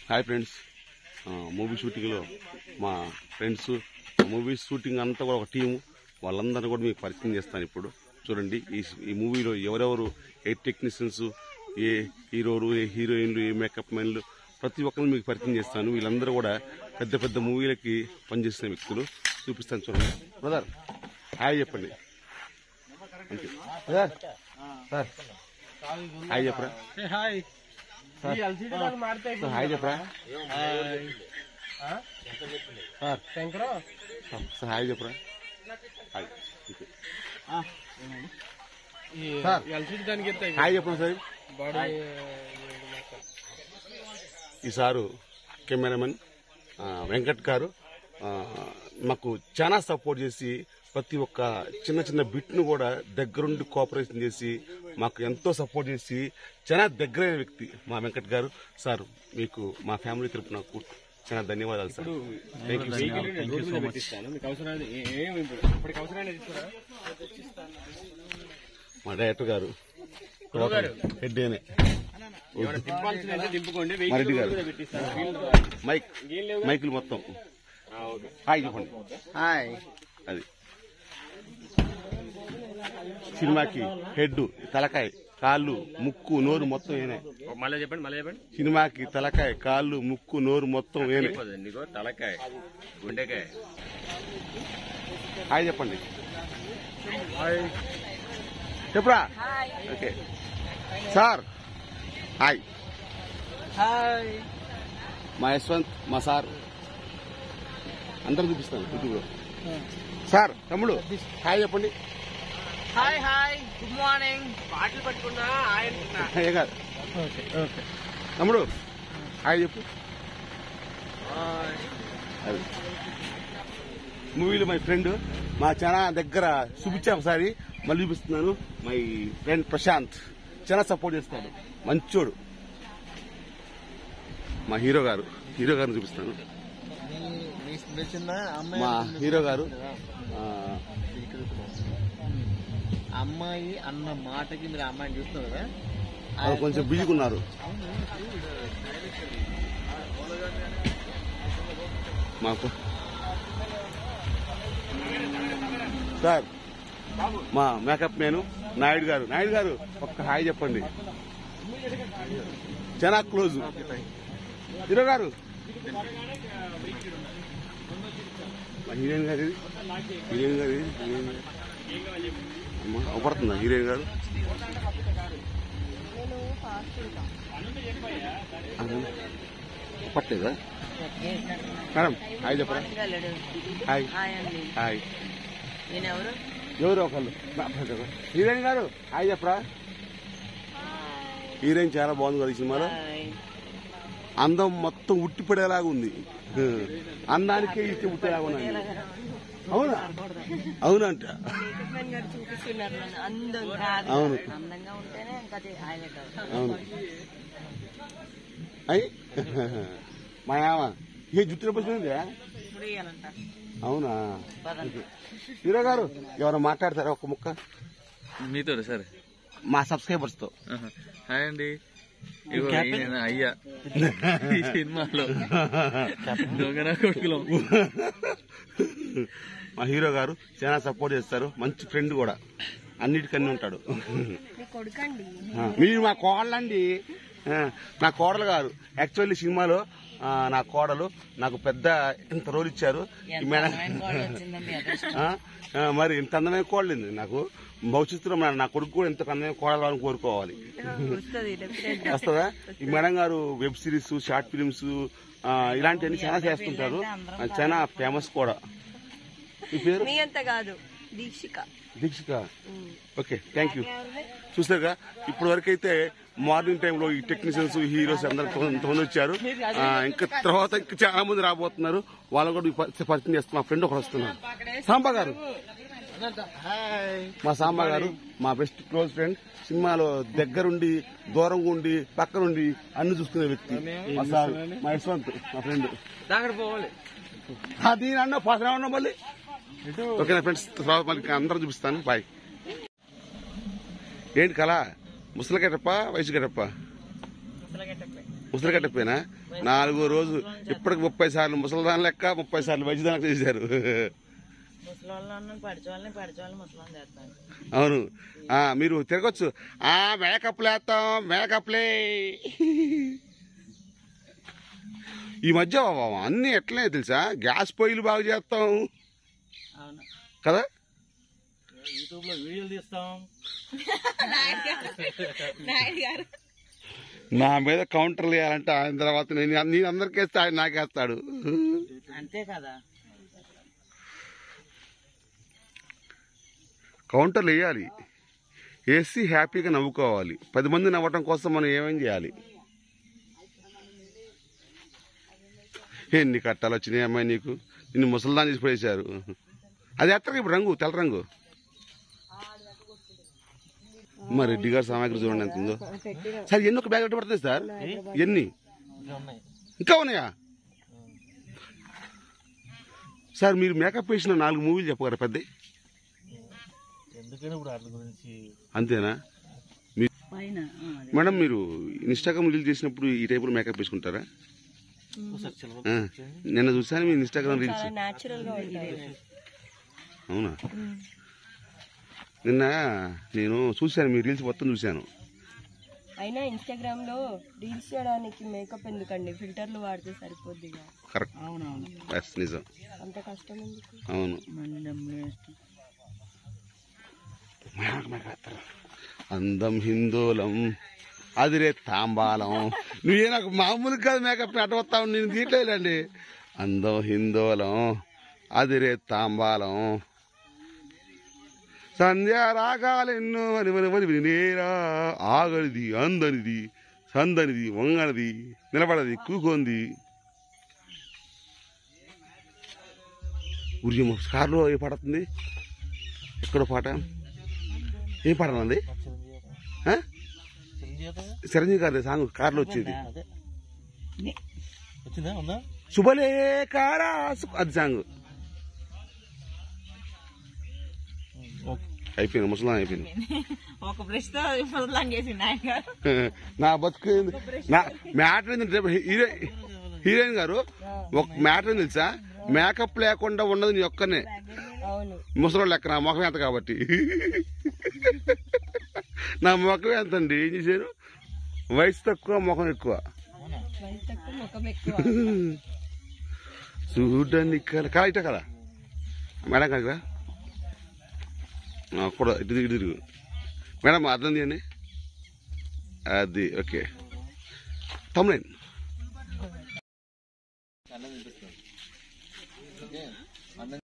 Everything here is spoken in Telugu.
హాయ్ ఫ్రెండ్స్ మూవీ షూటింగ్లో మా ఫ్రెండ్స్ మూవీ షూటింగ్ అంతా కూడా ఒక టీము వాళ్ళందరినీ కూడా మీకు పరిచయం చేస్తాను ఇప్పుడు చూడండి ఈ ఈ మూవీలో ఎవరెవరు ఏ టెక్నీషియన్స్ ఏ హీరోలు ఏ హీరోయిన్లు ఏ మేకప్ మెన్లు ప్రతి ఒక్కరిని మీకు పరిచయం చేస్తాను వీళ్ళందరూ కూడా పెద్ద పెద్ద మూవీలకి పనిచేసిన వ్యక్తులు చూపిస్తాను చూడండి బ్రదర్ హాయ్ చెప్పండి అంతే బ్రదర్ సార్ హాయ్ చెప్పరా ಹಾಯ್ సార్ ಮಾಡ್ತಾ సార్ హాయ్ చెప్పరా సార్ ಶಂಕರ సార్ హాయ్ చెప్పరా హాయ్ ఓకే. ಸರ್ ಎಲ್ಸಿಡಿ దానికి ఎత్తాయి హాయ్ చెప్పండి సార్ బాడీ ఈ సారు కెమెరామెన్ ఆ, వెంకట్ గారు ఆ, మాకు చాలా సపోర్ట్ చేసి ప్రతి ఒక్క చిన్న చిన్న బిట్ను కూడా దగ్గరుండి కోఆపరేషన్ చేసి మాకు ఎంతో సపోర్ట్ చేసి చాలా దగ్గరైన వ్యక్తి మా వెంకట్ గారు సార్ మీకు మా ఫ్యామిలీ తరపున కు- చాలా ధన్యవాదాలు సార్ థ్యాంక్ యూ రోడ్డు మీద పెట్టిస్తాను మీకు అవసరమైనది ఏ- ఏం ఇప్పటికి అవసరమైనది ఇస్తారా మా డైరెక్టర్ గారు హెడ్ ఏనే ఏమైనా దింపాల్సిన అయితే దింపుకోండి మా వెహికల్ రెడ్డి గారు రోడ్డు మీద పెట్టిస్తాను ఫీల్డ్ మైక్ మైకులు మొత్తం హాయ్ చెప్పండి హాయ్ అది సినిమాకి హెడ్ తలకాయ కాళ్ళు ముక్కు నోరు మొత్తం ఏనే మళ్ళీ చెప్పండి మళ్ళీ చెప్పండి సినిమాకి తలకాయ కాళ్ళు ముక్కు నోరు మొత్తం ఏనే నీకు తలకాయ గుండెకాయ హాయ్ చెప్పండి చెప్పురా ఓకే సార్ హాయ్ హాయ్ మా యశ్వంత్ మా సార్ అందరూ చూపిస్తాను యూట్యూబ్లో సార్ తమ్ముడు హాయ్ చెప్పండి హాయ్ హాయ్ గుడ్ మార్నింగ్ పాటలు పట్టుకున్నా ఆయన ఏ కాదు ఓకే ఓకే తమ్ముడు హాయ్ చెప్పు అది మూవీలో మై ఫ్రెండ్ మా చాలా దగ్గర చూపించా ఒకసారి మళ్ళీ చూపిస్తున్నాను మై ఫ్రెండ్ ప్రశాంత్ చాలా సపోర్ట్ చేస్తాడు మంచోడు మా హీరో గారు హీరో గారిని చూపిస్తాను చిన్న మా హీరో గారు ఆ, అమ్మాయి అన్న మాటకి మీరు అమ్మాయిని చూస్తున్నారు కదా వాళ్ళు కొంచెం బిజీగా ఉన్నారు మాకు సార్ మా మేకప్ మేను నాయుడు గారు నాయుడు గారు ఒక్క హాయ్ చెప్పండి చాలా క్లోజ్ హీరో గారు మా హీరోయిన్ గారు ఇది? హీరోయిన్ గారు ఇది? హీరోయిన్ గారు అమ్మ, అవపడుతుందా హీరోయిన్ గారు పట్టలేదా మేడం హాయ్ చెప్పరా హాయ్ హాయ్ అండి హాయ్ నేను ఎవరు ఎవరు ఒకళ్ళు హీరోయిన్ గారు హాయ్ చెప్పరా హీరోయిన్ చాలా బాగుంది కదా ఈ సినిమాలో హాయ్ అందం మొత్తం ఉట్టిపడేలాగా ఉంది అందానికే ఇచ్చి ఉట్టేలాగా ఉన్నాయి అవునా అవునంట ట్రీట్మెంట్ గారు చూపిస్తున్నారు నన్ను అందం కాదు అవును. అందంగా ఉంటేనే ఇంకా అది హైలైట్ అవుతుంది అవును అయ్యి మా యామ ఏ జుట్టు పడుతుంది ఇప్పుడు ఇవ్వాలంట అవునా పదండి హీరో గారు ఎవరు మాట్లాడతారా ఒక ముక్క మీతో సార్ మా సబ్స్క్రైబర్స్ తో ఆహా. హాయ్ అండి ఇగో ఈయన అయ్యా ఈ సినిమాలో దొంగన కొడుకులం మా హీరో గారు చాలా సపోర్ట్ చేస్తారు మంచి ఫ్రెండ్ కూడా అన్నిటికన్నీ ఉంటాడు ఆ, మీరు మా కోడలండి ఆ, నా కోడలు గారు యాక్చువల్లీ సినిమాలో ఆ, నా కోడలు నాకు పెద్ద ఇంత రోల్ ఇచ్చారు ఈ ఎంత మేడం అందమైన కోడలు వచ్చిందండి అదృష్టం. ఆ, ఆ, మరి ఇంత అందమైన కోడలింది నాకు భవిష్యత్తులో మన- నా కొడుకు కూడా ఇంత అందమైన కోడలు రావాలని కోరుకోవాలి వస్తుంది డెఫినెట్ వస్తుందా ఈ మేడం గారు వెబ్ సిరీస్ షార్ట్ ఫిలిమ్స్ ఇలాంటివన్నీ చాలా చేస్తుంటారు ఆ, చాలా ఫేమస్ కూడా ఈ పేరు మీ అంత కాదు Deekshika Deekshika okay thank you చూసారుగా ఇప్పటి వరకు అయితే మార్నింగ్ టైంలో ఈ టెక్నీషియన్స్ హీరోస్ అందరు ఇంతమంది వచ్చారు ఆ, ఇంకా తర్వాత ఇంకా చాలా మంది రాబోతున్నారు వాళ్ళు కూడా ఈ పరి- పరిచయం చేస్తున్నారు మా ఫ్రెండ్ ఒకరు వస్తున్నారు సాంబా గారు మా సాంబా గారు మా బెస్ట్ క్లోజ్ ఫ్రెండ్ సినిమాలో దగ్గరుండి దూరంగా ఉండి పక్కనుండి అన్ని చూసుకునే వ్యక్తి మా సార్ మా యశ్వంత్ మా ఫ్రెండ్ దాకా పోవాలి దీని అన్న పసరా ఉన్నా మళ్ళీ ఓకేనా ఫ్రెండ్స్ తర్వాత మళ్ళీ అందరూ చూపిస్తాను బాయ్ ఏంటి కళ ముసలి గెటప్ప వయసు గెటప్ప ముసలి కట్టపోయినా నాలుగో రోజు ఇప్పటికి ముప్పై సార్లు ముసలిదాని లెక్క ముప్పై సార్లు వైద్యదానికి చేశారు ముసలోళ్ళని పడిచోళ్ళని పడిచోళ్ళని ముసలోళ్ళని చేస్తాను అవును ఆ, మీరు తిరగచ్చు ఆ మేకప్లు వేస్తాం మేకప్లే ఈ మధ్య అన్ని ఎట్లనే తెలుసా గ్యాస్ పొయ్యిలు బాగా చేస్తాం అవును కదా యూట్యూబ్ లో వీడియోలు తీస్తాం నా మీద కౌంటర్లు వేయాలంటే ఆయన తర్వాత నేను నేను అందరికి వేస్తే ఆయన నాకేస్తాడు అంతే కదా కౌంటర్లు వేయాలి వేసి హ్యాపీగా నవ్వుకోవాలి పది మంది నవ్వటం కోసం మనం ఏమేం చేయాలి ఎన్ని కట్టాలు వచ్చినాయి అమ్మాయి నీకు నిన్ను ముసల్దాన్ చేసి పడేశారు అది ఎత్తగా ఇప్పుడు రంగు తెల్ల రంగు మరి రెడ్డి గారి సామాగ్రి చూడండి ఎంత ఉందో సార్ ఎన్ని ఒక బ్యాగ్ పడుతుంది సార్ ఎన్ని ఇంకా ఉన్నాయి ఇంకా ఉన్నాయా సార్ మీరు మేకప్ వేసిన నాలుగు మూవీలు చెప్పగలరా పెద్ద ఎందుకని ఇప్పుడు వాటి గురించి అంతేనా పైన ఆ, అదే. మేడం మీరు ఇన్స్టాగ్రామ్ రీల్ చేసినప్పుడు ఈ టైపులో మేకప్ వేసుకుంటారా ఒకసారి చిలవ ఆ, నిన్న చూసాను మీ ఇన్స్టాగ్రామ్ రీల్స్ న్యాచురల్ గా ఉంటుంది అవునా నిన్న నేను చూశాను మీ రీల్స్ మొత్తం చూశాను అయినా ఇన్స్టాగ్రామ్ లో రీల్స్ చేయడానికి మేకప్ ఎందుకండి ఫిల్టర్లు వాడితే సరిపోద్ది ఇక. కరెక్ట్ అవునవును ఎస్ నిజం అంత కష్టం ఎందుకు అవును మండం వేస్ట్ అందం హిందోళం అదిరే తాంబాలం నువ్వే నాకు మామూలు కాదు మేకప్ అటు వస్తావు నేను తీయట్లేదండి అందం హిందోళం అదిరే తాంబాలం సంధ్య రాగాలెన్నో అని మరి మరి వినేరా ఆగనిది అందనిది సందనిది వంగనిది నిలబడది కూకొంది ఉరియం కార్లో ఏ పాట వస్తుంది ఎక్కడో పాట ఏ పాట ఉంది ఆ? చిరంజీవి చిరంజీవి గారి సాంగ్ కార్లో వచ్చేది అదే వచ్చిందా ఉందా శుభలేఖరా సు- అది సాంగ్ ఓకే అయిపోయింది ముసలాం అయిపోయింది ఒక బ్రష్ తో ముసలాం చేసింది ఆయన గారు నా బతుకు ఏంది? నా మ్యాటర్ ఏంటంటే హీరో హీరోయిన్ గారు ఒక మ్యాటర్ ఏంది తెలుసా మేకప్ లేకుండా ఉన్నది నీ ఒక్కనే అవును ముసలోళ్ళు లెక్క నా ముఖం ఎంత కాబట్టి నా ముఖం ఎంత అండి ఏం చేశారు వయసు తక్కువ ముఖం ఎక్కువ వయసు తక్కువ ముఖం ఎక్కువ చూడండి కల కళ ఇట కదా మేడం కదా కూడా ఇటు తిరిగి, ఇటు తిరుగు మేడం అర్థం తీయండి అది ఓకే తమ్ముడు